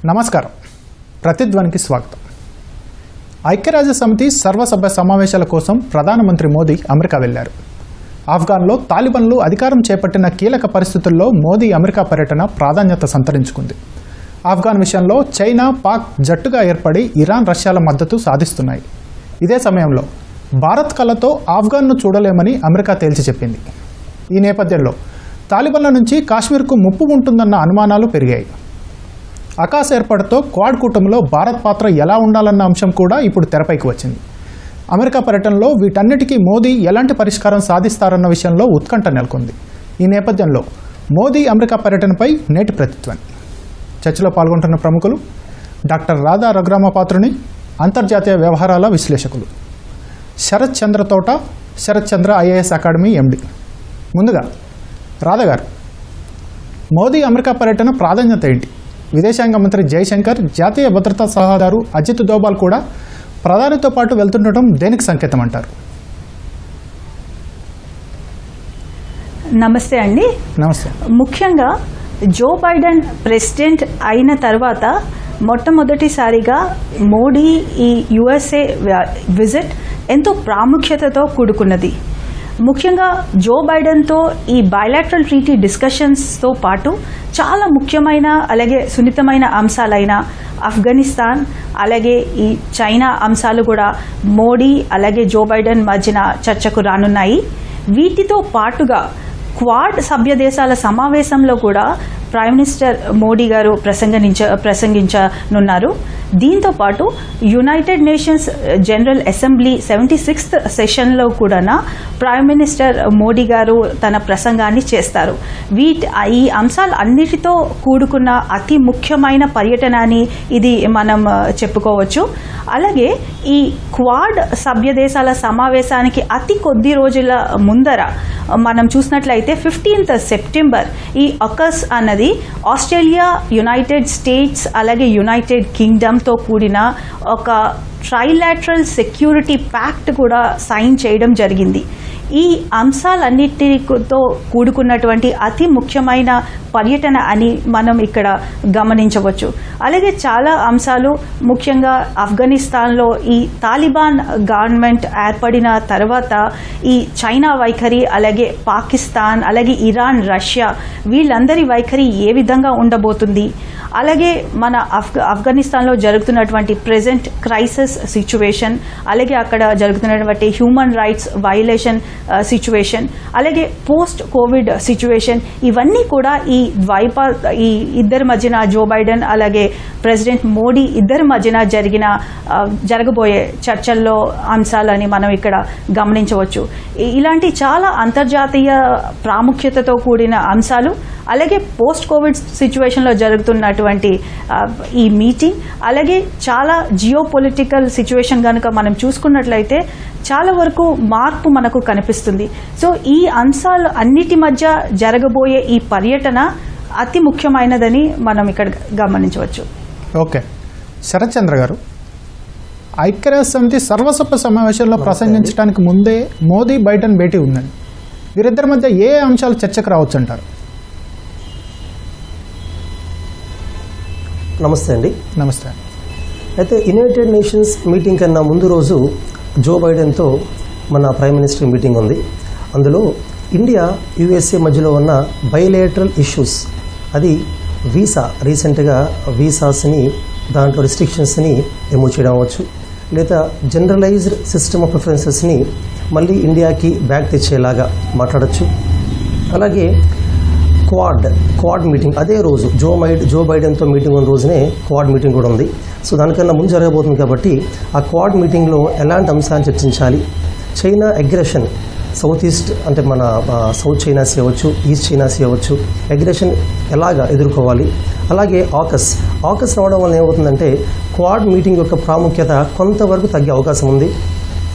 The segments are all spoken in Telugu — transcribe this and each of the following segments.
నమస్కారం ప్రతిధ్వనికి స్వాగతం ఐక్యరాజ్య సమితి సర్వసభ్య సమావేశాల కోసం ప్రధానమంత్రి మోదీ అమెరికా వెళ్లారు ఆఫ్ఘన్లో తాలిబన్లు అధికారం చేపట్టిన కీలక పరిస్థితుల్లో మోదీ అమెరికా పర్యటన ప్రాధాన్యత సంతరించుకుంది ఆఫ్ఘన్ విషయంలో చైనా పాక్ జట్టుగా ఏర్పడి ఇరాన్ రష్యాల మద్దతు సాధిస్తున్నాయి ఇదే సమయంలో భారత్ కళ్ళతో ఆఫ్ఘన్ను చూడలేమని అమెరికా తేల్చి చెప్పింది ఈ నేపథ్యంలో తాలిబన్ల నుంచి కాశ్మీర్కు ముప్పు ఉంటుందన్న అనుమానాలు పెరిగాయి ఆకాశ ఏర్పాటుతో క్వాడ్ కూటమిలో భారత్ పాత్ర ఎలా ఉండాలన్న అంశం కూడా ఇప్పుడు తెరపైకి వచ్చింది అమెరికా పర్యటనలో వీటన్నిటికీ మోదీ ఎలాంటి పరిష్కారం సాధిస్తారన్న విషయంలో ఉత్కంఠ నెలకొంది ఈ నేపథ్యంలో మోదీ అమెరికా పర్యటనపై నేటి ప్రతిత్వం చర్చలో పాల్గొంటున్న ప్రముఖులు డాక్టర్ రాధా రఘురామపాత్రుని అంతర్జాతీయ వ్యవహారాల విశ్లేషకులు Sharath Chandra Thota Sharath Chandra IAS academy MD ముందుగా రాధా గారు మోదీ అమెరికా పర్యటన ప్రాధాన్యత ఏంటి విదేశాంగ మంత్రి జయశంకర్ జాతీయ భద్రతా సలహాదారు అజిత్ దోబాల్ కూడా ప్రధానితో పాటు వెళ్తుండటం దేనికి సంకేతం అంటారు నమస్తే అండి నమస్తే ముఖ్యంగా జో బైడెన్ ప్రెసిడెంట్ అయిన తర్వాత మొట్టమొదటిసారిగా మోడీ ఈ యుఎస్ఏ విజిట్ ఎంతో ప్రాముఖ్యతతో కూడుకున్నది ముఖ్యంగా జో బైడెన్తో ఈ బయలాటరల్ ట్రీటీ డిస్కషన్స్తో పాటు చాలా ముఖ్యమైన అలాగే సున్నితమైన అంశాలైన ఆఫ్ఘనిస్తాన్ అలాగే ఈ చైనా అంశాలు కూడా మోడీ అలాగే జో బైడెన్ మధ్యన చర్చకు రానున్నాయి వీటితో పాటుగా క్వాడ్ సభ్య దేశాల సమావేశంలో కూడా ప్రైమ్ మినిస్టర్ మోడీ గారు ప్రసంగించ ప్రసంగించనున్నారు దీంతో పాటు United Nations General Assembly seventy sixth సెషన్లో కూడా ప్రైమ్ మినిస్టర్ మోడీ గారు తన ప్రసంగాన్ని చేస్తారు వీటి ఈ అంశాలు అన్నిటితో కూడుకున్న అతి ముఖ్యమైన పర్యటన అని ఇది మనం ఆ, చెప్పుకోవచ్చు అలాగే ఈ క్వాడ్ సభ్య దేశాల సమావేశానికి అతి కొద్ది రోజుల ముందర మనం చూసినట్లయితే ఫిఫ్టీన్త్ సెప్టెంబర్ ఈ అకస్ అన్నది ఆస్ట్రేలియా యునైటెడ్ స్టేట్స్ అలాగే యునైటెడ్ కింగ్డమ్తో కూడిన ఒక ట్రైలాటరల్ సెక్యూరిటీ ప్యాక్ట్ కూడా సైన్ చేయడం జరిగింది ఈ అంశాలన్నిటితో కూడుకున్నటువంటి అతి ముఖ్యమైన పర్యటన అని మనం ఇక్కడ గమనించవచ్చు అలాగే చాలా అంశాలు ముఖ్యంగా ఆఫ్ఘనిస్తాన్లో ఈ తాలిబాన్ గవర్నమెంట్ ఏర్పడిన తర్వాత ఈ చైనా వైఖరి అలాగే పాకిస్తాన్ అలాగే ఇరాన్ రష్యా వీళ్ళందరి వైఖరి ఏ విధంగా ఉండబోతుంది అలాగే మన ఆఫ్ ఆఫ్ఘనిస్తాన్లో జరుగుతున్నటువంటి ప్రెజెంట్ క్రైసిస్ సిచ్యువేషన్ అలాగే అక్కడ జరుగుతున్నటువంటి హ్యూమన్ రైట్స్ వైలేషన్ సిచ్యువేషన్ అలాగే పోస్ట్ కోవిడ్ సిచ్యువేషన్ ఇవన్నీ కూడా ఈ ద్వైపా ఈ ఇద్దరి మధ్యన జో బైడెన్ అలాగే ప్రెసిడెంట్ మోడీ ఇద్దరి మధ్యన జరిగిన ఆ, జరగబోయే చర్చల్లో అంశాలని మనం ఇక్కడ గమనించవచ్చు ఈ- ఇలాంటి చాలా అంతర్జాతీయ ప్రాముఖ్యతతో కూడిన అంశాలు అలాగే పోస్ట్ కోవిడ్ సిచ్యువేషన్లో జరుగుతున్నటువంటి ఆ, ఈ మీటింగ్ అలాగే చాలా జియో పొలిటికల్ సిచ్యువేషన్ కనుక మనం చూసుకున్నట్లయితే చాలా వరకు మార్పు మనకు కనిపిస్తుంది సో ఈ అంశాలు అన్నిటి మధ్య జరగబోయే ఈ పర్యటన అతి ముఖ్యమైనదని మనం ఇక్కడ గమనించవచ్చు ఓకే శరత్ చంద్ర గారు ఐక్యరాజ్య సమితి సర్వసభ్య సమావేశంలో ప్రసంగించడానికి ముందే మోదీ బైడెన్ భేటీ ఉందండి వీరిద్దరి మధ్య ఏ అంశాలు చర్చకు రావచ్చు అంటారు నమస్తే అండి నమస్తే అయితే యునైటెడ్ నేషన్స్ మీటింగ్ కన్నా ముందు రోజు జో బైడెన్తో మన ప్రైమ్ మినిస్టర్ మీటింగ్ ఉంది అందులో ఇండియా యుఎస్ఏ మధ్యలో ఉన్న బయలేటరల్ ఇష్యూస్ అది వీసా రీసెంట్గా వీసాస్ని దాంట్లో రిస్ట్రిక్షన్స్ని రిమూవ్ చేయడం అవ్వచ్చు లేదా జనరలైజ్డ్ సిస్టమ్ ఆఫ్ ప్రిఫరెన్సెస్ని మళ్ళీ ఇండియాకి బ్యాక్ తెచ్చేలాగా మాట్లాడచ్చు అలాగే క్వాడ్ క్వాడ్ మీటింగ్ అదే రోజు జో మైడ్ జో బైడెన్తో మీటింగ్ ఉన్న రోజునే క్వాడ్ మీటింగ్ కూడా ఉంది సో దానికన్నా ముందు జరగబోతుంది కాబట్టి ఆ క్వాడ్ మీటింగ్లో ఎలాంటి అంశాన్ని చర్చించాలి చైనా అగ్రెషన్ సౌత్ ఈస్ట్ అంటే మన ఆ, సౌత్ చైనా సీ అవ్వచ్చు ఈస్ట్ చైనా సీ అవ్వచ్చు అగ్రెషన్ ఎలాగా ఎదుర్కోవాలి అలాగే ఆకస్ ఆకస్ రావడం వల్ల ఏమవుతుందంటే క్వాడ్ మీటింగ్ యొక్క ప్రాముఖ్యత కొంతవరకు తగ్గే అవకాశం ఉంది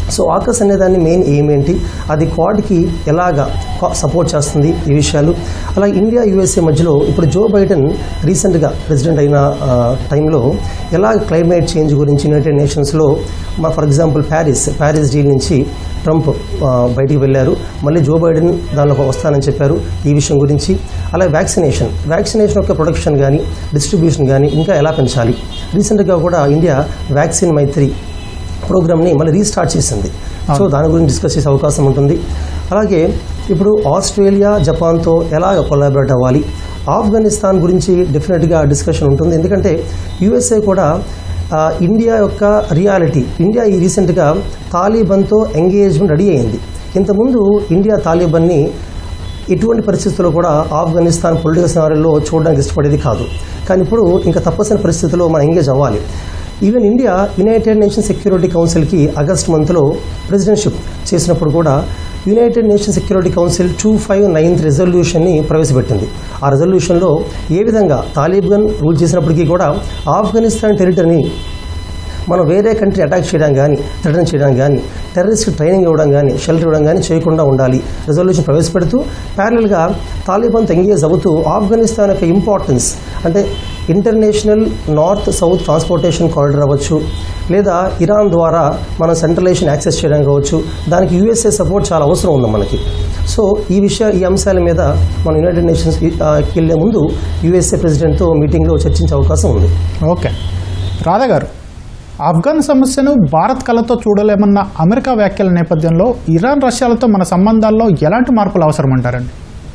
సో ఆకస్ అనే దాని మెయిన్ ఎయిమ్ ఏంటి అది క్వాడ్కి ఎలాగా సపోర్ట్ చేస్తుంది ఈ విషయాలు అలాగే ఇండియా యుఎస్ఏ మధ్యలో ఇప్పుడు జో బైడెన్ రీసెంట్గా ప్రెసిడెంట్ అయిన ఆ, టైంలో ఎలా క్లైమేట్ చేంజ్ గురించి యునైటెడ్ నేషన్స్లో మా for example Paris Paris deal నుంచి ట్రంప్ ఆ, బయటికి వెళ్ళారు మళ్ళీ జో బైడెన్ దానిలో వస్తానని చెప్పారు ఈ విషయం గురించి అలాగే వ్యాక్సినేషన్ వ్యాక్సినేషన్ యొక్క ప్రొడక్షన్ కానీ డిస్ట్రిబ్యూషన్ కానీ ఇంకా ఎలా పెంచాలి రీసెంట్గా కూడా ఇండియా వ్యాక్సిన్ మైత్రి ప్రోగ్రామ్ని మళ్ళీ రీస్టార్ట్ చేసింది సో దాని గురించి డిస్కస్ చేసే అవకాశం ఉంటుంది అలాగే ఇప్పుడు ఆస్ట్రేలియా జపాన్తో ఎలా కొలాబరేట్ అవ్వాలి ఆఫ్ఘనిస్తాన్ గురించి డెఫినెట్గా డిస్కషన్ ఉంటుంది ఎందుకంటే యుఎస్ఏ కూడా ఆ, ఇండియా యొక్క రియాలిటీ ఇండియా ఈ రీసెంట్గా తాలిబన్తో ఎంగేజ్మెంట్ రెడీ అయింది ఇంతకుముందు ఇండియా తాలిబన్ని ఎటువంటి పరిస్థితుల్లో కూడా ఆఫ్ఘనిస్తాన్ పొలిటికల్ సినారీలో చూడడానికి ఇష్టపడేది కాదు కానీ ఇప్పుడు ఇంకా తప్పనిసరి పరిస్థితుల్లో మనం ఎంగేజ్ అవ్వాలి even India United Nation Security కౌన్సిల్కి ఆగస్ట్ మంత్లో ప్రెసిడెంట్షిప్ చేసినప్పుడు కూడా United Nation Security Council two five ninth రెజల్యూషన్ని ప్రవేశపెట్టింది ఆ రెజల్యూషన్లో ఏ విధంగా తాలిబాన్ రూల్ చేసినప్పటికీ కూడా ఆఫ్ఘనిస్తాన్ టెరిటరీని మనం వేరే కంట్రీ అటాక్ చేయడం కానీ థ్రెటన్ చేయడం కానీ టెర్రరిస్ట్ ట్రైనింగ్ ఇవ్వడం కానీ షెల్టర్ ఇవ్వడం కానీ చేయకుండా ఉండాలి రెజల్యూషన్ ప్రవేశపెడుతూ ప్యారల్గా తాలిబాన్తో ఎంగేజ్ అవుతూ ఆఫ్ఘనిస్తాన్ యొక్క ఇంపార్టెన్స్ అంటే international north south transportation corridor అవ్వచ్చు లేదా ఇరాన్ ద్వారా మనం సెంట్రలైజేషన్ యాక్సెస్ చేయడం కావచ్చు దానికి యూఎస్ఏ సపోర్ట్ చాలా అవసరం ఉంది మనకి సో ఈ విషయ ఈ అంశాల మీద మన యునైటెడ్ నేషన్స్ వెళ్ళే ముందు యుఎస్ఏ ప్రెసిడెంట్తో మీటింగ్లో చర్చించే అవకాశం ఉంది ఓకే రాధా గారు ఆఫ్ఘన్ సమస్యను భారత్ కళతో చూడలేమన్న అమెరికా వ్యాఖ్యల నేపథ్యంలో ఇరాన్ రష్యాలతో మన సంబంధాల్లో ఎలాంటి మార్పులు అవసరం అంటారండి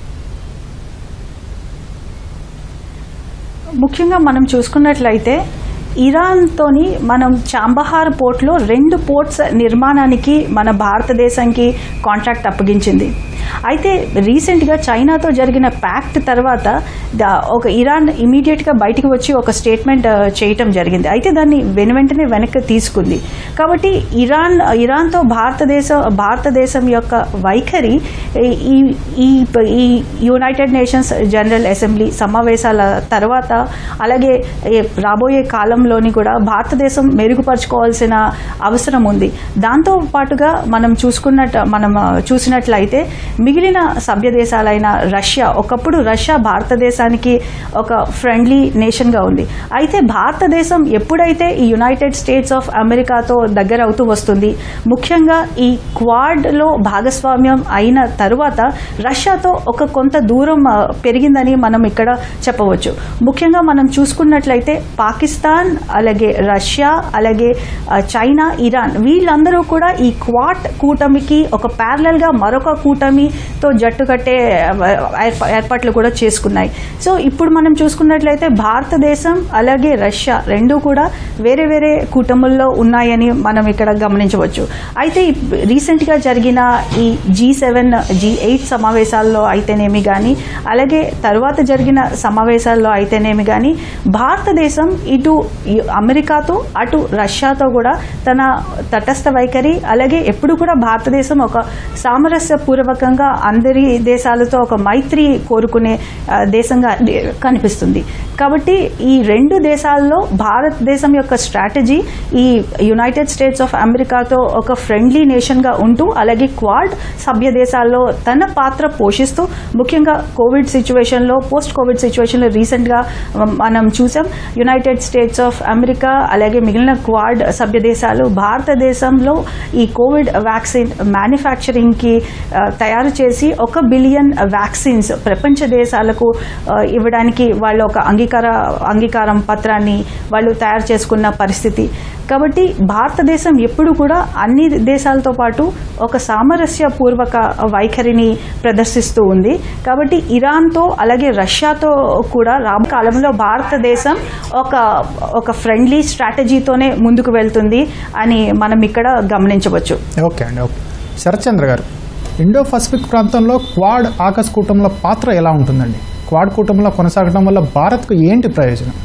ముఖ్యంగా మనం చూసుకున్నట్లయితే ఇరాన్తోని మనం చాంబహార్ పోర్ట్లో రెండు పోర్ట్స్ నిర్మాణానికి మన భారతదేశానికి కాంట్రాక్ట్ అప్పగించింది అయితే రీసెంట్గా చైనాతో జరిగిన ప్యాక్ట్ తర్వాత ద- ఒక ఇరాన్ ఇమీడియట్గా బయటికి వచ్చి ఒక స్టేట్మెంట్ ఆ, చేయటం జరిగింది అయితే దాన్ని వెను వెంటనే వెనక్కి తీసుకుంది కాబట్టి ఇరాన్ ఇరాన్తో భారతదేశం భారతదేశం యొక్క వైఖరి ఈ ఈ ఈ యునైటెడ్ నేషన్స్ జనరల్ అసెంబ్లీ సమావేశాల తర్వాత అలాగే ఏ రాబోయే కాలంలోని కూడా భారతదేశం మెరుగుపరుచుకోవాల్సిన అవసరం ఉంది దాంతో పాటుగా మనం చూసుకున్నట్టు మనం ఆ, చూసినట్లయితే మిగిలిన సభ్య దేశాలైన రష్యా ఒకప్పుడు రష్యా భారతదేశానికి ఒక ఫ్రెండ్లీ నేషన్గా ఉంది అయితే భారతదేశం ఎప్పుడైతే ఈ యునైటెడ్ స్టేట్స్ ఆఫ్ అమెరికాతో దగ్గర అవుతూ వస్తుంది ముఖ్యంగా ఈ క్వాడ్లో భాగస్వామ్యం అయిన తరువాత రష్యాతో ఒక కొంత దూరం ఆ, పెరిగిందని మనం ఇక్కడ చెప్పవచ్చు ముఖ్యంగా మనం చూసుకున్నట్లయితే పాకిస్తాన్ అలాగే రష్యా అలాగే ఆ, చైనా ఇరాన్ వీళ్ళందరూ కూడా ఈ క్వాట్ కూటమికి ఒక parallel గా మరొక కూటమితో జట్టు కట్టే ఆ, ఏర్ప- ఏర్పాట్లు కూడా చేసుకున్నాయి సో ఇప్పుడు మనం చూసుకున్నట్లయితే భారతదేశం అలాగే రష్యా రెండు కూడా వేరే వేరే కూటముల్లో ఉన్నాయని మనం ఇక్కడ గమనించవచ్చు అయితే ఇప్- రీసెంట్గా జరిగిన ఈ జీ సెవెన్ జీ ఎయిట్ సమావేశాల్లో అయితేనేమి కానీ అలాగే తర్వాత జరిగిన సమావేశాల్లో అయితేనేమి కానీ భారతదేశం ఇటు ఈ అమెరికాతో అటు రష్యాతో కూడా తన తటస్థ వైఖరి అలాగే ఎప్పుడు కూడా భారతదేశం ఒక సామరస్యపూర్వకంగా అందరి దేశాలతో ఒక మైత్రి కోరుకునే ఆ, దేశంగా కనిపిస్తుంది కాబట్టి ఈ రెండు దేశాల్లో భారతదేశం యొక్క స్ట్రాటజీ ఈ యునైటెడ్ స్టేట్స్ ఆఫ్ అమెరికాతో ఒక ఫ్రెండ్లీ నేషన్గా ఉంటూ అలాగే క్వాడ్ సభ్య దేశాల్లో తన పాత్ర పోషిస్తూ ముఖ్యంగా కోవిడ్ సిచ్యువేషన్లో పోస్ట్ కోవిడ్ సిచ్యువేషన్లో రీసెంట్గా మనం చూసాం యునైటెడ్ స్టేట్స్ ఆఫ్ అమెరికా అలాగే మిగిలిన క్వాడ్ సభ్య దేశాలు భారతదేశంలో ఈ కోవిడ్ వ్యాక్సిన్ మ్యానుఫ్యాక్చరింగ్కి ఆ, తయారు చేసి ఒక బిలియన్ వ్యాక్సిన్స్ ప్రపంచ దేశాలకు ఆ, ఇవ్వడానికి వాళ్ళు ఒక అంగీకార అంగీకారం పత్రాన్ని వాళ్ళు తయారు చేసుకున్న పరిస్థితి కాబట్టి భారతదేశం ఎప్పుడు కూడా అన్ని దేశాలతో పాటు ఒక సామరస్యపూర్వక వైఖరిని ప్రదర్శిస్తూ ఉంది కాబట్టి ఇరాన్తో అలాగే రష్యాతో కూడా రాబో కాలంలో భారతదేశం ఒక ఒక ఫ్రెండ్లీ స్ట్రాటజీతోనే ముందుకు వెళ్తుంది అని మనం ఇక్కడ గమనించవచ్చు ఓకే అండి ఓకే శరత్చంద్ర గారు ఇండో పసిఫిక్ ప్రాంతంలో క్వాడ్ ఆకస్ కూటంలో పాత్ర ఎలా ఉంటుందండి క్వాడ్ కూటంలో కొనసాగడం వల్ల భారత్కు ఏంటి ప్రయోజనం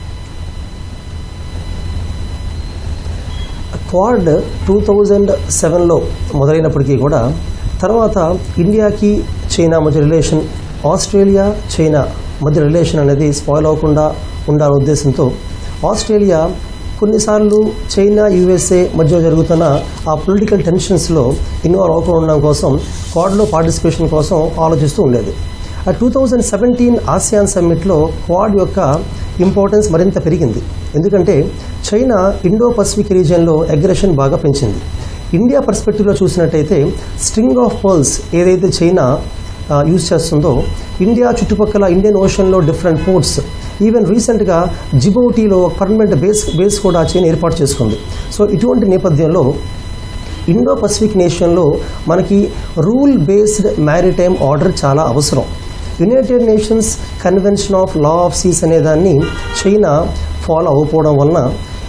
క్వాడ్ టూ థౌజండ్ సెవెన్లో మొదలైనప్పటికీ కూడా తర్వాత ఇండియాకి చైనా మధ్య రిలేషన్ ఆస్ట్రేలియా చైనా మధ్య రిలేషన్ అనేది స్పాయిల్ అవ్వకుండా ఉండాలనే ఉద్దేశంతో ఆస్ట్రేలియా కొన్నిసార్లు చైనా యుఎస్ఏ మధ్య జరుగుతున్న ఆ పొలిటికల్ టెన్షన్స్లో ఇన్వాల్వ్ అవ్వకుండా ఉండడం కోసం క్వాడ్లో పార్టిసిపేషన్ కోసం ఆలోచిస్తూ ఉండేది ఆ టూ థౌజండ్ సెవెంటీన్ ఆసియాన్ సమ్మిట్లో క్వాడ్ యొక్క ఇంపార్టెన్స్ మరింత పెరిగింది ఎందుకంటే చైనా ఇండో పసిఫిక్ రీజియన్లో అగ్రెషన్ బాగా పెంచింది ఇండియా పర్స్పెక్టివ్లో చూసినట్టయితే స్ట్రింగ్ ఆఫ్ పర్ల్స్ ఏదైతే చైనా యూజ్ చేస్తుందో ఇండియా చుట్టుపక్కల ఇండియన్ ఓషన్లో డిఫరెంట్ పోర్ట్స్ ఈవెన్ రీసెంట్గా జిబౌటీలో పర్మనెంట్ బేస్ బేస్ కూడా చైనా ఏర్పాటు చేసుకుంది సో ఇటువంటి నేపథ్యంలో ఇండో పసిఫిక్ నేషన్లో మనకి రూల్ బేస్డ్ మ్యారిటైమ్ ఆర్డర్ చాలా అవసరం United Nations convention of law of seas అనే దాన్ని చైనా ఫాలో అవ్వకపోవడం వలన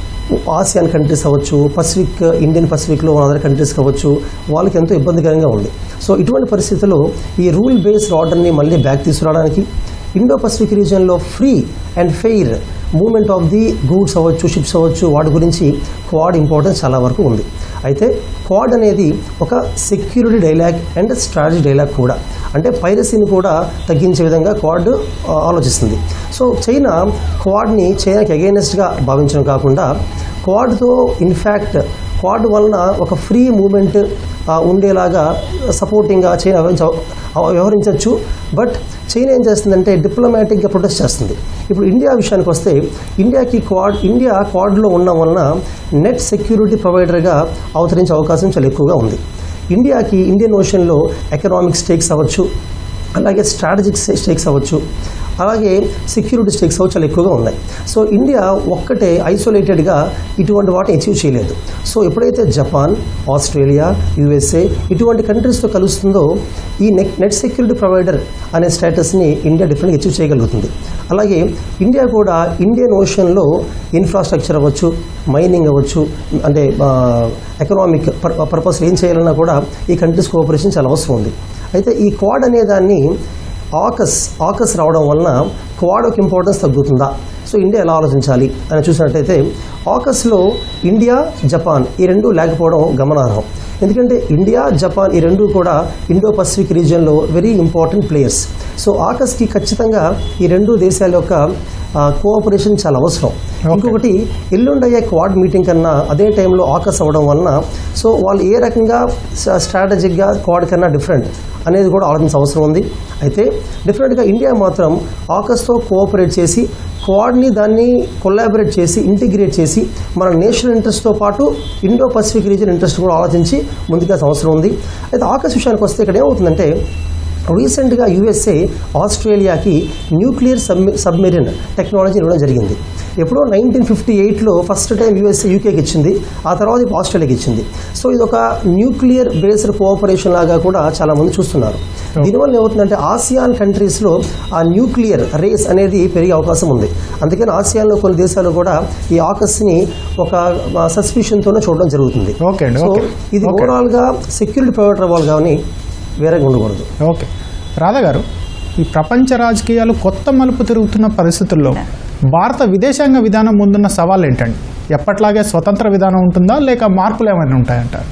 ఆసియాన్ కంట్రీస్ అవ్వచ్చు పసిఫిక్ ఇండియన్ పసిఫిక్లో అదర్ కంట్రీస్ కావచ్చు వాళ్ళకి ఎంతో ఇబ్బందికరంగా ఉంది సో ఇటువంటి పరిస్థితుల్లో ఈ రూల్ బేస్డ్ ఆర్డర్ని మళ్ళీ బ్యాక్ తీసుకురావడానికి ఇండో పసిఫిక్ రీజియన్లో free and fair movement of the goods అవ్వచ్చు షిప్స్ అవ్వచ్చు వాటి గురించి క్వాడ్ ఇంపార్టెన్స్ చాలా వరకు ఉంది అయితే క్వాడ్ అనేది ఒక security dialogue and strategy dialogue కూడా అంటే పైరసీని కూడా తగ్గించే విధంగా క్వాడ్ ఆ, ఆలోచిస్తుంది సో చైనా క్వాడ్ని చైనాకి అగైనెస్ట్గా భావించడం కాకుండా క్వాడ్తో ఇన్ఫ్యాక్ట్ క్వాడ్ వలన ఒక ఫ్రీ మూమెంట్ ఉండేలాగా సపోర్టింగ్గా చైనా వ్యవహరించ వ్యవహరించవచ్చు బట్ చైనా ఏం చేస్తుందంటే డిప్లొమాటిక్గా ప్రొటెస్ట్ చేస్తుంది ఇప్పుడు ఇండియా విషయానికి వస్తే ఇండియాకి క్వాడ్ ఇండియా క్వాడ్లో ఉండడం వలన నెట్ సెక్యూరిటీ ప్రొవైడర్గా అవతరించే అవకాశం చాలా ఎక్కువగా ఉంది ఇండియాకి ఇండియన్ ఓషన్లో ఎకనామిక్ స్టేక్స్ అవ్వచ్చు అలాగే స్ట్రాటజిక్ స్టేక్స్ అవ్వచ్చు అలాగే సెక్యూరిటీ స్టేక్స్ అవ్వచ్చు చాలా ఎక్కువగా ఉన్నాయి సో ఇండియా ఒక్కటే ఐసోలేటెడ్గా ఇటువంటి వాటిని అచీవ్ చేయలేదు సో ఎప్పుడైతే జపాన్ ఆస్ట్రేలియా యుఎస్ఏ ఇటువంటి కంట్రీస్తో కలుస్తుందో ఈ నెట్ నెట్ సెక్యూరిటీ ప్రొవైడర్ అనే స్టేటస్ని ఇండియా డిఫరెంట్గా అచీవ్ చేయగలుగుతుంది అలాగే ఇండియా కూడా ఇండియన్ ఓషన్లో ఇన్ఫ్రాస్ట్రక్చర్ అవ్వచ్చు మైనింగ్ అవ్వచ్చు అంటే ఎకనామిక్ పర్పస్ ఏం చేయాలన్నా కూడా ఈ కంట్రీస్ కోఆపరేషన్ చాలా అవసరం ఉంది అయితే ఈ క్వాడ్ అనే దాన్ని ఆకస్ ఆకస్ రావడం వలన క్వాడ్ ఒక ఇంపార్టెన్స్ తగ్గుతుందా సో ఇండియా ఎలా ఆలోచించాలి అని చూసినట్టయితే ఆకస్లో ఇండియా జపాన్ ఈ రెండు లేకపోవడం గమనార్హం ఎందుకంటే ఇండియా జపాన్ ఈ రెండు కూడా ఇండో పసిఫిక్ రీజియన్లో వెరీ ఇంపార్టెంట్ ప్లేయర్స్ సో ఆకస్కి ఖచ్చితంగా ఈ రెండు దేశాల యొక్క కోఆపరేషన్ చాలా అవసరం ఇంకొకటి ఎల్లుండి అయ్యే క్వాడ్ మీటింగ్ కన్నా అదే టైంలో ఆకస్ అవ్వడం వలన సో వాళ్ళు ఏ రకంగా స్ట్రాటజిక్గా క్వాడ్ కన్నా డిఫరెంట్ అనేది కూడా ఆలోచించే అవసరం ఉంది అయితే డిఫరెంట్గా ఇండియా మాత్రం ఆకస్తో కోఆపరేట్ చేసి క్వాడ్ని దాన్ని కొలాబరేట్ చేసి ఇంటిగ్రేట్ చేసి మన నేషనల్ ఇంట్రెస్ట్తో పాటు ఇండో పసిఫిక్ రీజియన్ ఇంట్రెస్ట్ కూడా ఆలోచించి ముందుకు అవసరం ఉంది అయితే ఆకస్ విషయానికి వస్తే ఇక్కడ ఏమవుతుందంటే రీసెంట్గా యుఎస్ఏ ఆస్ట్రేలియాకి న్యూక్లియర్ సబ్ సబ్మెరిన్ టెక్నాలజీ ఇవ్వడం జరిగింది ఎప్పుడో నైన్టీన్ ఫిఫ్టీ ఎయిట్లో ఫస్ట్ టైం యుఎస్ఏ యూకేకి ఇచ్చింది ఆ తర్వాత ఇప్పుడు ఆస్ట్రేలియాకి ఇచ్చింది సో ఇది ఒక న్యూక్లియర్ బేస్డ్ కోఆపరేషన్ లాగా కూడా చాలా మంది చూస్తున్నారు దీనివల్ల ఏమవుతుందంటే ఆసియాన్ కంట్రీస్లో ఆ న్యూక్లియర్ రేస్ అనేది పెరిగే అవకాశం ఉంది అందుకని ఆసియాన్లో కొన్ని దేశాలు కూడా ఈ ఆకస్ని ఒక సస్పిషన్తోనే చూడడం జరుగుతుంది ఓకే అండి, సో ఓకే. ఇది ఓకే. ఓవరాల్గా సెక్యూరిటీ ప్రొవైడర్ అవ్వాలి కానీ వేరేగా ఉండకూడదు ఓకే రాధా గారు ఈ ప్రపంచ రాజకీయాలు కొత్త మలుపు తిరుగుతున్న పరిస్థితుల్లో భారత విదేశాంగ విధానం ముందున్న సవాళ్ళు ఏంటండి ఎప్పట్లాగే స్వతంత్ర విధానం ఉంటుందా లేక మార్పులు ఏమైనా ఉంటాయంటారు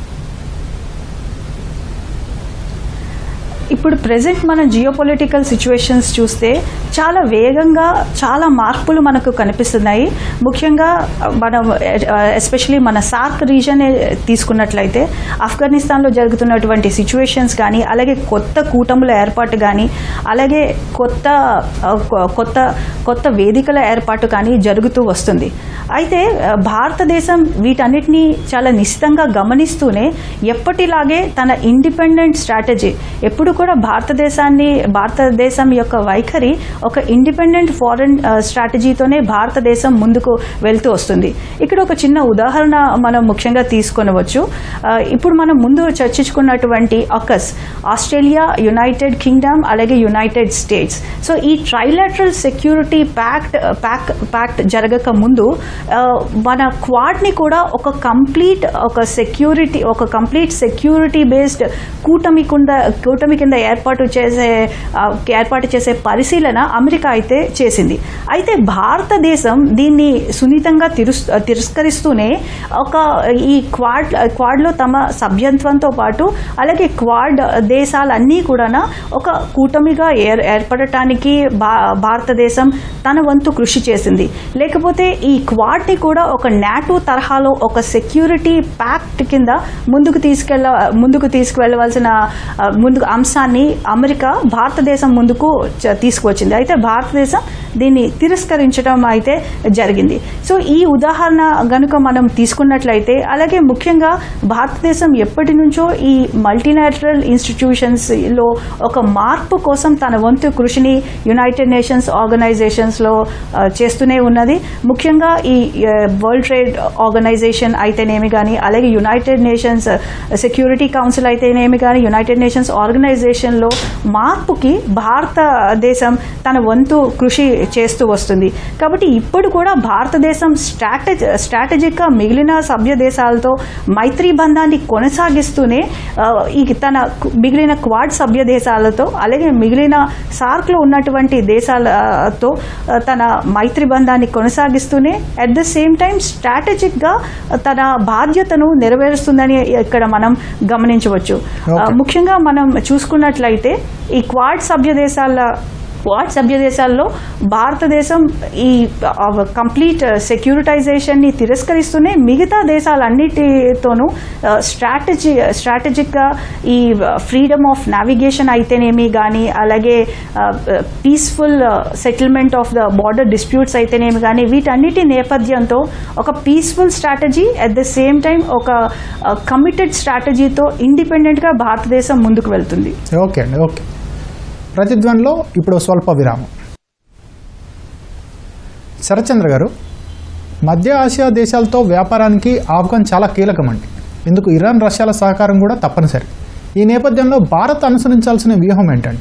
ఇప్పుడు ప్రజెంట్ మన జియోపొలిటికల్ సిచ్యువేషన్స్ చూస్తే చాలా వేగంగా చాలా మార్పులు మనకు కనిపిస్తున్నాయి ముఖ్యంగా మనం ఎస్పెషలీ మన సార్క్ రీజన్ తీసుకున్నట్లయితే ఆఫ్ఘనిస్తాన్లో జరుగుతున్నటువంటి సిచ్యువేషన్స్ కానీ అలాగే కొత్త కూటముల ఏర్పాటు కానీ అలాగే కొత్త ఆ, కొ- కొత్త కొత్త వేదికల ఏర్పాటు కానీ జరుగుతూ వస్తుంది అయితే ఆ, భారతదేశం వీటన్నిటినీ చాలా నిశ్చితంగా గమనిస్తూనే ఎప్పటిలాగే తన ఇండిపెండెంట్ స్ట్రాటజీ ఎప్పుడు కూడా భారతదేశాన్ని భారతదేశం యొక్క వైఖరి ఒక ఇండిపెండెంట్ ఫారెన్ స్ట్రాటజీతోనే భారతదేశం ముందుకు వెళ్తూ వస్తుంది ఇక్కడ ఒక చిన్న ఉదాహరణ మనం ముఖ్యంగా తీసుకొనవచ్చు ఆ, ఇప్పుడు మనం ముందు చర్చించుకున్నటువంటి అకస్ ఆస్ట్రేలియా యునైటెడ్ కింగ్డమ్ అలాగే యునైటెడ్ స్టేట్స్ సో ఈ trilateral security pact pack pact జరగక ముందు ఆ, మన క్వాడ్ని కూడా ఒక కంప్లీట్ ఒక సెక్యూరిటీ ఒక కంప్లీట్ సెక్యూరిటీ బేస్డ్ కూటమి కింద కూటమి కింద ఏర్పాటు చేసే ఆ, ఏర్పాటు చేసే పరిశీలన అమెరికా అయితే చేసింది అయితే భారతదేశం దీన్ని సున్నితంగా తిరుస్ తిరస్కరిస్తూనే ఒక ఈ క్వాడ్ క్వాడ్లో తమ సభ్యత్వంతో పాటు అలాగే క్వాడ్ దేశాలన్నీ కూడా ఒక కూటమిగా ఏర్ ఏర్పడటానికి భా భారతదేశం తన వంతు కృషి చేసింది లేకపోతే ఈ క్వాడ్ని కూడా ఒక నాటో తరహాలో ఒక సెక్యూరిటీ ప్యాక్ట్ కింద ముందుకు తీసుకెళ్ళ ముందుకు తీసుకువెళ్ళవలసిన ఆ, ముందుకు అంశాన్ని అమెరికా భారతదేశం ముందుకు చ- తీసుకువచ్చింది అయితే భారతదేశం దీన్ని తిరస్కరించడం అయితే జరిగింది సో ఈ ఉదాహరణ గనుక మనం తీసుకున్నట్లయితే అలాగే ముఖ్యంగా భారతదేశం ఎప్పటి నుంచో ఈ మల్టీనేటరల్ ఇన్స్టిట్యూషన్స్లో ఒక మార్పు కోసం తన వంతు కృషిని యునైటెడ్ నేషన్స్ ఆర్గనైజేషన్స్లో ఆ, చేస్తూనే ఉన్నది ముఖ్యంగా ఈ వరల్డ్ ట్రేడ్ ఆర్గనైజేషన్ అయితేనేమి కానీ అలాగే యునైటెడ్ నేషన్స్ సెక్యూరిటీ కౌన్సిల్ అయితేనేమి కానీ యునైటెడ్ నేషన్స్ ఆర్గనైజేషన్లో మార్పుకి భారతదేశం తన వంతు కృషి చేస్తూ వస్తుంది కాబట్టి ఇప్పుడు కూడా భారతదేశం స్ట్రాటజీ స్ట్రాటజిక్గా మిగిలిన సభ్య దేశాలతో మైత్రి బంధాన్ని కొనసాగిస్తూనే ఆ, ఈ తన కు- మిగిలిన క్వాడ్ సభ్య దేశాలతో అలాగే మిగిలిన సార్క్లో ఉన్నటువంటి దేశాలతో ఆ, తన మైత్రి బంధాన్ని కొనసాగిస్తూనే అట్ ద సేమ్ టైం స్ట్రాటజిక్గా తన బాధ్యతను నెరవేరుస్తుందని ఇక్కడ మనం గమనించవచ్చు ఆ, Okay. ముఖ్యంగా మనం చూసుకున్నట్లయితే ఈ క్వాడ్ సభ్య దేశాల క్వాడ్ సభ్య దేశాల్లో భారతదేశం ఈ కంప్లీట్ సెక్యూరిటైజేషన్ని తిరస్కరిస్తూనే మిగతా దేశాలన్నిటితోనూ స్ట్రాటజీ స్ట్రాటజిక్గా ఈ ఫ్రీడమ్ ఆఫ్ నావిగేషన్ అయితేనేమి కానీ అలాగే peaceful settlement of the border disputes అయితేనేమి కానీ వీటన్నిటి నేపథ్యంతో ఒక peaceful strategy at the same time ఒక కమిటెడ్ స్ట్రాటజీతో ఇండిపెండెంట్గా భారతదేశం ముందుకు వెళ్తుంది ఓకే అండి ఓకే ప్రతిధ్వనిలో ఇప్పుడు స్వల్ప విరామం శరత్చంద్ర గారు మధ్య ఆసియా దేశాలతో వ్యాపారానికి ఆఫ్ఘన్ చాలా కీలకమండి ఇందుకు ఇరాన్ రష్యాల సహకారం కూడా తప్పనిసరి ఈ నేపథ్యంలో భారత్ అనుసరించాల్సిన వ్యూహం ఏంటండి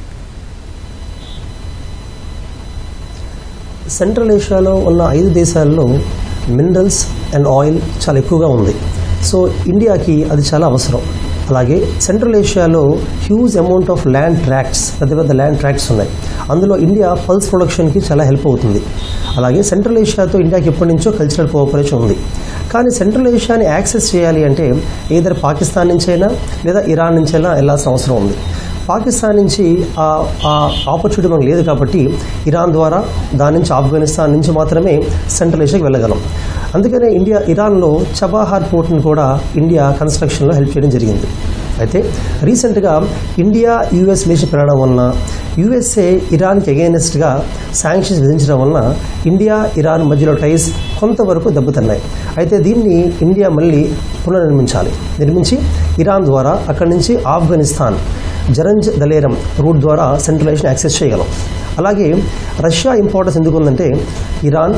సెంట్రల్ ఏషియాలో ఉన్న ఐదు దేశాల్లో మినరల్స్ అండ్ ఆయిల్ చాలా ఎక్కువగా ఉంది సో ఇండియాకి అది చాలా అవసరం అలాగే సెంట్రల్ ఏషియాలో huge amount of land tracts పెద్ద పెద్ద ల్యాండ్ ట్రాక్ట్స్ ఉన్నాయి అందులో ఇండియా పల్స్ ప్రొడక్షన్కి చాలా హెల్ప్ అవుతుంది అలాగే సెంట్రల్ ఏషియాతో ఇండియాకి ఎప్పటి నుంచో కల్చరల్ కోఆపరేషన్ ఉంది కానీ సెంట్రల్ ఏషియాని యాక్సెస్ చేయాలి అంటే ఏదర్ పాకిస్తాన్ నుంచైనా లేదా ఇరాన్ నుంచైనా వెళ్ళాల్సిన అవసరం ఉంది పాకిస్తాన్ నుంచి ఆ ఆ ఆపర్చునిటీ మనకు లేదు కాబట్టి ఇరాన్ ద్వారా దాని నుంచి ఆఫ్ఘనిస్తాన్ నుంచి మాత్రమే సెంట్రల్ ఏషియాకి వెళ్ళగలం అందుకనే ఇండియా ఇరాన్లో చబాహార్ పోర్ట్ని కూడా ఇండియా కన్స్ట్రక్షన్లో హెల్ప్ చేయడం జరిగింది అయితే రీసెంట్గా ఇండియా యూఎస్ లేచి పెరగడం వలన యూఎస్ఏ ఇరాన్కి అగైనెస్ట్గా శాంక్షన్స్ విధించడం వలన ఇండియా ఇరాన్ మధ్యలో టైస్ కొంతవరకు దెబ్బతిన్నాయి అయితే దీన్ని ఇండియా మళ్ళీ పునర్నిర్మించాలి నిర్మించి ఇరాన్ ద్వారా అక్కడి నుంచి ఆఫ్ఘనిస్తాన్ జరంజ్ దలేరం రూట్ ద్వారా సెంట్రల్ ఏషియన్ యాక్సెస్ చేయగలం అలాగే రష్యా ఇంపార్టెన్స్ ఎందుకు ఉందంటే ఇరాన్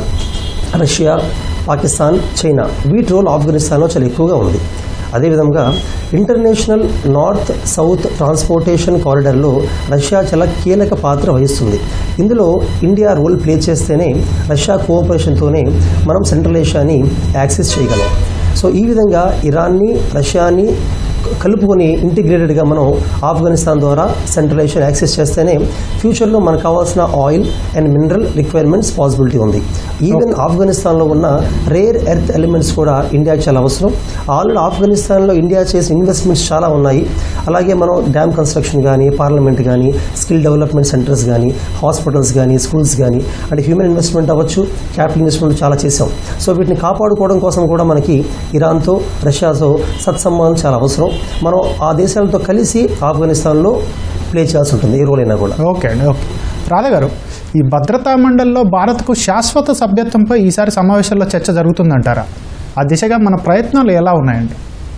రష్యా పాకిస్తాన్ చైనా వీటి రోల్ ఆఫ్ఘనిస్తాన్లో చాలా ఎక్కువగా ఉంది అదేవిధంగా ఇంటర్నేషనల్ నార్త్ సౌత్ ట్రాన్స్పోర్టేషన్ కారిడార్లో రష్యా చాలా కీలక పాత్ర వహిస్తుంది ఇందులో ఇండియా రోల్ ప్లే చేస్తేనే రష్యా కోఆపరేషన్తోనే మనం సెంట్రల్ ఏషియాని యాక్సెస్ చేయగలం సో ఈ విధంగా ఇరాన్ని రష్యాని కలుపుకొని ఇంటిగ్రేటెడ్గా మనం ఆఫ్ఘనిస్తాన్ ద్వారా సెంట్రల్ ఏషియన్ యాక్సెస్ చేస్తేనే ఫ్యూచర్లో మనకు కావాల్సిన oil and mineral requirements possibility ఉంది ఈవెన్ ఆఫ్ఘనిస్తాన్లో ఉన్న రేర్ ఎర్త్ ఎలిమెంట్స్ కూడా ఇండియాకి చాలా అవసరం ఆల్రెడీ ఆఫ్ఘనిస్తాన్లో ఇండియా చేసిన ఇన్వెస్ట్మెంట్స్ చాలా ఉన్నాయి అలాగే మనం డ్యామ్ కన్స్ట్రక్షన్ కానీ పార్లమెంట్ కానీ స్కిల్ డెవలప్మెంట్ సెంటర్స్ కానీ హాస్పిటల్స్ కానీ స్కూల్స్ కానీ అంటే హ్యూమన్ ఇన్వెస్ట్మెంట్ అవ్వచ్చు క్యాపిటల్ ఇన్వెస్ట్మెంట్ చాలా చేసాం సో వీటిని కాపాడుకోవడం కోసం కూడా మనకి ఇరాన్తో రష్యాతో సత్సంబంధం చాలా అవసరం మనం ఆ దేశాలతో కలిసి ఆఫ్ఘనిస్తాన్లో ప్లే చేయాల్సి ఉంటుంది ఏ రోల్ అయినా కూడా ఓకే అండి ఓకే రాధా గారు ఈ భద్రతా మండలిలో భారత్కు శాశ్వత సభ్యత్వంపై ఈసారి సమావేశంలో చర్చ జరుగుతుందంటారా ఆ దిశగా మన ప్రయత్నాలు ఎలా ఉన్నాయండి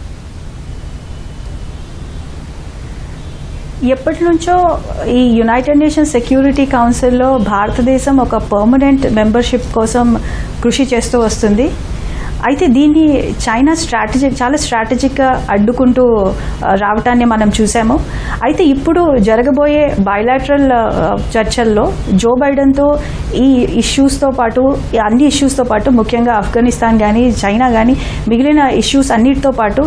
ఎప్పటి నుంచో ఈ యునైటెడ్ నేషన్స్ సెక్యూరిటీ కౌన్సిల్లో భారతదేశం ఒక పర్మనెంట్ మెంబర్షిప్ కోసం కృషి చేస్తూ వస్తుంది అయితే దీన్ని చైనా స్ట్రాటజిక్ చాలా స్ట్రాటజిక్గా అడ్డుకుంటూ ఆ, రావటాన్ని మనం చూసాము అయితే ఇప్పుడు జరగబోయే బయలాటరల్ చర్చల్లో జో బైడెన్తో ఈ ఇష్యూస్తో పాటు ఈ అన్ని ఇష్యూస్తో పాటు ముఖ్యంగా ఆఫ్ఘనిస్తాన్ కానీ చైనా కానీ మిగిలిన ఇష్యూస్ అన్నిటితో పాటు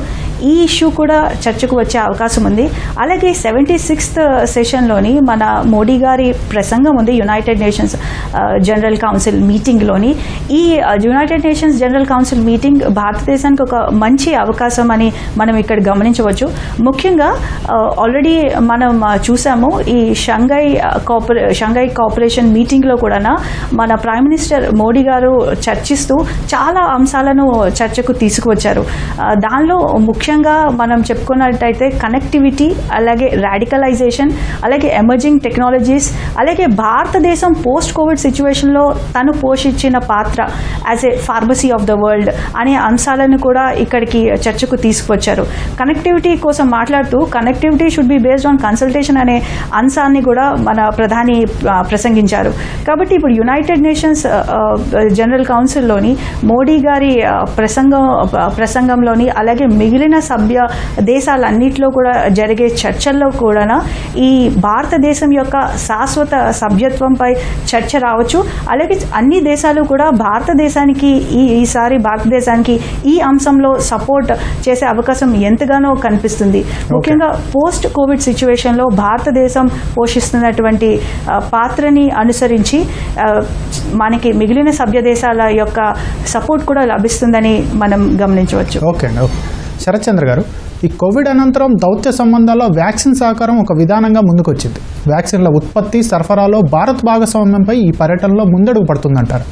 ఈ ఇష్యూ కూడా చర్చకు వచ్చే అవకాశం ఉంది అలాగే సెవెంటీ సిక్స్త్ సెషన్లోని మన మోడీ గారి ప్రసంగం ఉంది యునైటెడ్ నేషన్స్ జనరల్ కౌన్సిల్ మీటింగ్లోని ఈ United Nations General Council meeting భారతదేశానికి ఒక మంచి అవకాశం అని మనం ఇక్కడ గమనించవచ్చు ముఖ్యంగా ఆల్రెడీ మనం ఆ, చూసాము ఈ షంఘై కోఆపరే షంఘై కోఆపరేషన్ మీటింగ్లో కూడా మన ప్రైమ్ మినిస్టర్ మోడీ గారు చర్చిస్తూ చాలా అంశాలను చర్చకు తీసుకువచ్చారు ఆ, దానిలో ముఖ్యంగా మనం చెప్పుకున్నట్టయితే కనెక్టివిటీ అలాగే రాడికలైజేషన్ అలాగే ఎమర్జింగ్ టెక్నాలజీస్ అలాగే భారతదేశం పోస్ట్ కోవిడ్ సిచ్యువేషన్లో తను పోషించిన పాత్ర as a pharmacy of the world అనే అంశాలను కూడా ఇక్కడికి చర్చకు తీసుకువచ్చారు కనెక్టివిటీ కోసం మాట్లాడుతూ connectivity should be based on consultation అనే అంశాన్ని కూడా మన ప్రధాని ఆ, ప్రసంగించారు కాబట్టి ఇప్పుడు యునైటెడ్ నేషన్స్ జనరల్ కౌన్సిల్లోని మోడీ గారి ఆ, ప్రసంగం ఆ, ప్రసంగంలోని అలాగే మిగిలిన సభ్య దేశాలన్నింటిలో కూడా జరిగే చర్చల్లో కూడా ఈ భారతదేశం యొక్క శాశ్వత సభ్యత్వంపై చర్చ రావచ్చు అలాగే అన్ని దేశాలు కూడా భారతదేశానికి ఈ ఈసారి భారతదేశానికి ఈ అంశంలో సపోర్ట్ చేసే అవకాశం ఎంతగానో కనిపిస్తుంది ముఖ్యంగా పోస్ట్ కోవిడ్ సిచ్యువేషన్లో భారతదేశం పోషిస్తున్నటువంటి ఆ, పాత్రని అనుసరించి ఆ, మనకి మిగిలిన సభ్య దేశాల యొక్క సపోర్ట్ కూడా లభిస్తుందని మనం గమనించవచ్చు ఓకే అండి ఓకే శరత్ చంద్ర గారు ఈ కోవిడ్ అనంతరం దౌత్య సంబంధాల్లో వ్యాక్సిన్ సహకారం ఒక విధానంగా ముందుకొచ్చింది వ్యాక్సిన్ల ఉత్పత్తి సరఫరాలో భారత్ భాగస్వామ్యంపై ఈ పర్యటనలో ముందడుగు పడుతుందంటారు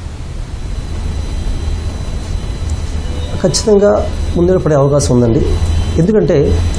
ఖచ్చితంగా ముందర పడే అవకాశం ఉందండి ఎందుకంటే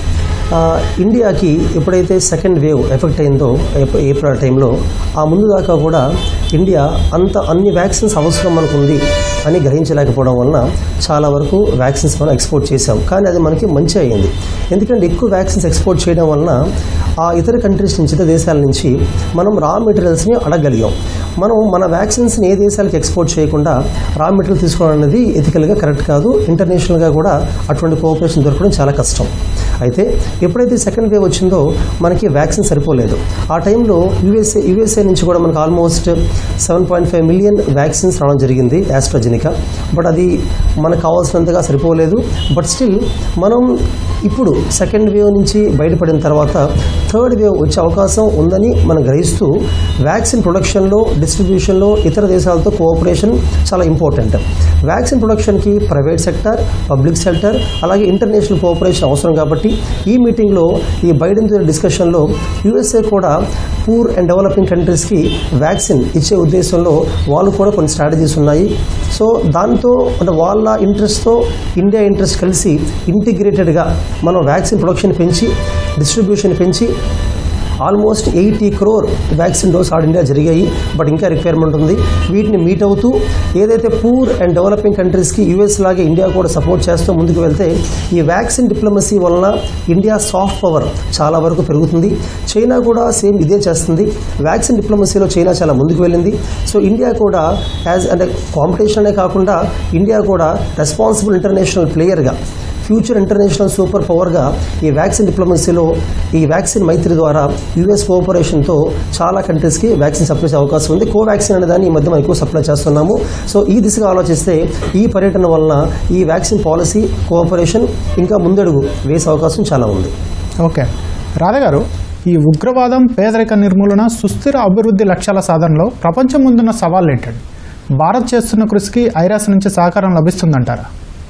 ఆ, ఇండియాకి ఎప్పుడైతే సెకండ్ వేవ్ ఎఫెక్ట్ అయిందో ఏప్- ఏప్రిల్ టైంలో ఆ ముందు దాకా కూడా ఇండియా అంత అన్ని వ్యాక్సిన్స్ అవసరం మనకు ఉంది అని గ్రహించలేకపోవడం వలన చాలా వరకు వ్యాక్సిన్స్ మనం ఎక్స్పోర్ట్ చేసాం కానీ అది మనకి మంచి అయ్యింది ఎందుకంటే ఎక్కువ వ్యాక్సిన్స్ ఎక్స్పోర్ట్ చేయడం వలన ఆ ఇతర కంట్రీస్ నుంచి ఇతర దేశాల నుంచి మనం రా మెటీరియల్స్ని అడగలిగాం మనం మన వ్యాక్సిన్స్ని ఏ దేశాలకు ఎక్స్పోర్ట్ చేయకుండా రా మెటీరియల్ తీసుకోవడం అనేది ఎథికల్గా కరెక్ట్ కాదు ఇంటర్నేషనల్గా కూడా అటువంటి కోఆపరేషన్ దొరకడం చాలా కష్టం అయితే ఎప్పుడైతే సెకండ్ వేవ్ వచ్చిందో మనకి వ్యాక్సిన్ సరిపోలేదు ఆ టైంలో యూఎస్ఏ యూఎస్ఏ నుంచి కూడా మనకు almost seven point five million vaccines రావడం జరిగింది యాస్ట్రాజెనికా బట్ అది మనకు కావాల్సినంతగా సరిపోలేదు బట్ స్టిల్ మనం ఇప్పుడు సెకండ్ వేవ్ నుంచి బయటపడిన తర్వాత థర్డ్ వేవ్ వచ్చే అవకాశం ఉందని మనం గ్రహిస్తూ వ్యాక్సిన్ ప్రొడక్షన్లో డిస్ట్రిబ్యూషన్లో ఇతర దేశాలతో కోఆపరేషన్ చాలా ఇంపార్టెంట్ వ్యాక్సిన్ ప్రొడక్షన్కి ప్రైవేట్ సెక్టర్ పబ్లిక్ సెక్టర్ అలాగే ఇంటర్నేషనల్ కోఆపరేషన్ అవసరం కాబట్టి ఈ మీటింగ్లో ఈ బైడెన్ డిస్కషన్లో యూఎస్ఏ కూడా పూర్ అండ్ డెవలపింగ్ కంట్రీస్కి వ్యాక్సిన్ ఇచ్చే ఉద్దేశంలో వాళ్ళు కూడా కొన్ని స్ట్రాటజీస్ ఉన్నాయి సో దాంతో అంటే వాళ్ళ ఇంట్రెస్ట్తో ఇండియా ఇంట్రెస్ట్ కలిసి ఇంటిగ్రేటెడ్గా మనం వ్యాక్సిన్ ప్రొడక్షన్ పెంచి డిస్ట్రిబ్యూషన్ పెంచి almost eighty crore vaccine dose all India జరిగాయి బట్ ఇంకా రిక్వైర్మెంట్ ఉంది వీటిని మీట్ అవుతూ ఏదైతే పూర్ అండ్ డెవలపింగ్ కంట్రీస్కి యూఎస్ లాగే ఇండియా కూడా సపోర్ట్ చేస్తూ ముందుకు వెళ్తే ఈ వ్యాక్సిన్ డిప్లొమసీ వలన ఇండియా సాఫ్ట్ పవర్ చాలా వరకు పెరుగుతుంది చైనా కూడా సేమ్ ఇదే చేస్తుంది వ్యాక్సిన్ డిప్లొమసీలో చైనా చాలా ముందుకు వెళ్ళింది సో ఇండియా కూడా యాజ్ అంటే కాంపిటీషన్ అనే కాకుండా ఇండియా కూడా రెస్పాన్సిబుల్ ఇంటర్నేషనల్ ప్లేయర్గా ఫ్యూచర్ ఇంటర్నేషనల్ సూపర్ పవర్గా ఈ వ్యాక్సిన్ డిప్లొమసీలో ఈ వ్యాక్సిన్ మైత్రి ద్వారా యూఎస్ కోఆపరేషన్తో చాలా కంట్రీస్కి వ్యాక్సిన్ సప్లై చేసే అవకాశం ఉంది కోవాక్సిన్ అనే దాన్ని ఈ మధ్య మనం ఎక్కువ సప్లై చేస్తున్నాము సో ఈ దిశగా ఆలోచిస్తే ఈ పర్యటన వలన ఈ వ్యాక్సిన్ పాలసీ కోఆపరేషన్ ఇంకా ముందడుగు వేసే అవకాశం చాలా ఉంది ఓకే రాధ గారు ఈ ఉగ్రవాదం పేదరిక నిర్మూలన సుస్థిర అభివృద్ధి లక్ష్యాల సాధనలో ప్రపంచం ముందున్న సవాళ్ళు ఏంటండి భారత్ చేస్తున్న కృషికి ఐరాస్ నుంచి సహకారం లభిస్తుందంటారా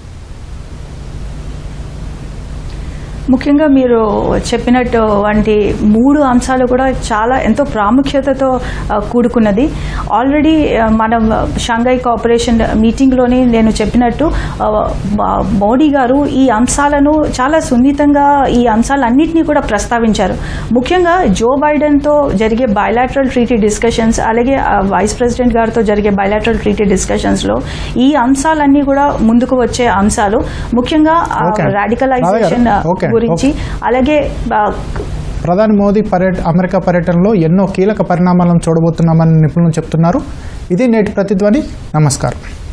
ముఖ్యంగా మీరు చెప్పినట్టు వంటి మూడు అంశాలు కూడా చాలా ఎంతో ప్రాముఖ్యతతో ఆ, కూడుకున్నది ఆల్రెడీ ఆ, మనం షంఘై కోఆపరేషన్ మీటింగ్లోని నేను చెప్పినట్టు ఆ, మా- మోడీ గారు ఈ అంశాలను చాలా సున్నితంగా ఈ అంశాలన్నింటినీ కూడా ప్రస్తావించారు ముఖ్యంగా జో బైడెన్తో జరిగే బయలాటరల్ ట్రీటీ డిస్కషన్స్ అలాగే ఆ, వైస్ ప్రెసిడెంట్ గారితో జరిగే బయలాటరల్ ట్రీటీ డిస్కషన్స్లో ఈ అంశాలన్నీ కూడా ముందుకు వచ్చే అంశాలు ముఖ్యంగా Okay. రాడికలైజేషన్ రాధా గారు, okay, గురించి అలాగే ఆ, ప్రధాని మోదీ పర్యట అమెరికా పర్యటనలో ఎన్నో కీలక పరిణామాలను చూడబోతున్నామని నిపుణులు చెప్తున్నారు ఇది నేటి ప్రతిధ్వని నమస్కారం